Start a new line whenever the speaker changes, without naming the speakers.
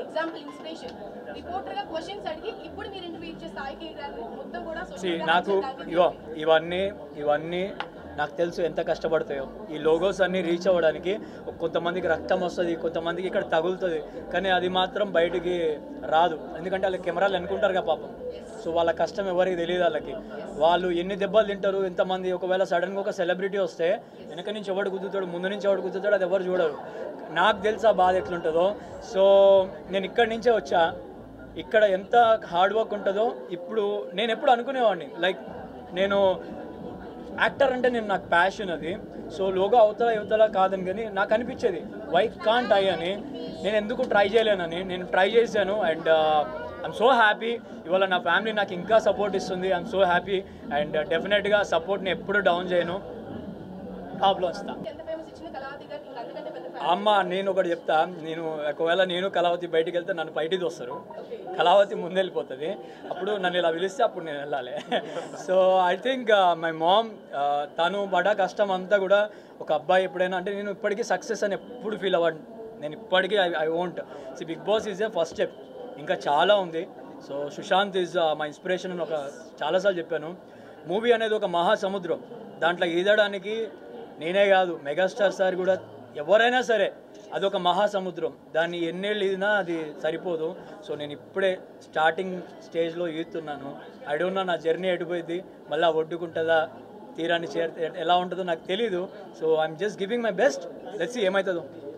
Example inspiration reporter గా questions అడిగి ఇప్పుడు మీరు ఇంటర్వ్యూ ఇచ్చే స్థాయికి రాదు. మొత్తం కూడా social
See,
media
నాకు
handle target
ఇవో
చేయండి.
ఇవన్నీ ఇవన్నీ నాకు తెలుసు ఎంత కష్టపడతాయో ఈ లోగోస్ అన్నీ రీచ్ అవ్వడానికి కొంతమందికి రక్తం వస్తుంది కొంతమందికి ఇక్కడ తగులుతుంది కానీ అది మాత్రం బయటికి రాదు ఎందుకంటే వాళ్ళకి కెమెరాలు అనుకుంటారు కదా పాపం సో వాళ్ళ కష్టం ఎవరికి తెలియదు వాళ్ళకి వాళ్ళు ఎన్ని దెబ్బలు తింటారు ఎంతమంది ఒకవేళ సడన్గా ఒక సెలబ్రిటీ వస్తే వెనక నుంచి ఎవడు గుద్దుతాడు ముందు నుంచి ఎవడు గుద్దుతాడు అది ఎవరు చూడరు నాకు తెలుసు ఆ బాధ ఎట్లుంటుందో సో నేను ఇక్కడి నుంచే వచ్చా ఇక్కడ ఎంత హార్డ్ వర్క్ ఉంటుందో ఇప్పుడు నేను ఎప్పుడు అనుకునేవాడిని లైక్ నేను యాక్టర్ అంటే నేను నాకు ప్యాషన్ అది సో లోగా అవతల యువతల కాదని కానీ నాకు అనిపించేది వై కాంట్ ఐ అని నేను ఎందుకు ట్రై చేయలేనని నేను ట్రై చేశాను అండ్ ఐఎమ్ సో హ్యాపీ ఇవాళ నా ఫ్యామిలీ నాకు ఇంకా సపోర్ట్ ఇస్తుంది ఐఎమ్ సో హ్యాపీ అండ్ డెఫినెట్గా సపోర్ట్ని ఎప్పుడు డౌన్ చేయను టాప్లో వస్తా
ఎంత ఫేమస్ ఇచ్చిన కళావతి గారికి ఇంకా అంతకంటే పెద్ద fan.
అమ్మ నేను ఒకటి చెప్తా నేను ఒకవేళ నేను కళావతి బయటికి వెళ్తే నన్ను బయటికి వస్తారు కళావతి ముందు వెళ్ళిపోతుంది అప్పుడు నన్ను ఇలా పిలిస్తే అప్పుడు నేను వెళ్ళాలి so I think my mom తను పడ్డ కష్టం అంతా కూడా ఒక అబ్బాయి ఎప్పుడైనా అంటే నేను ఇప్పటికీ సక్సెస్ అని ఎప్పుడు ఫీల్ అవ్వండి నేను ఇప్పటికీ I I won't see Bigg Boss is a first step ఇంకా చాలా ఉంది so Sushant is my inspiration అని ఒక చాలాసార్లు చెప్పాను మూవీ అనేది ఒక మహాసముద్రం దాంట్లో ఈదడానికి నేనే కాదు మెగాస్టార్ సార్ కూడా ఎవరైనా సరే అదొక మహాసముద్రం దాన్ని ఎన్నేళ్ళు ఈదినా అది సరిపోదు సో నేను ఇప్పుడే స్టార్టింగ్ స్టేజ్లో ఈదుతున్నాను ఐ డోంట్ నో నా జర్నీ ఎటుపోయింది మళ్ళీ ఒడ్డుకుంటుందా తీరాన్ని చేరితే ఎలా ఉంటుందో నాకు తెలీదు so I'm just giving my best let's ఏమవుతుందో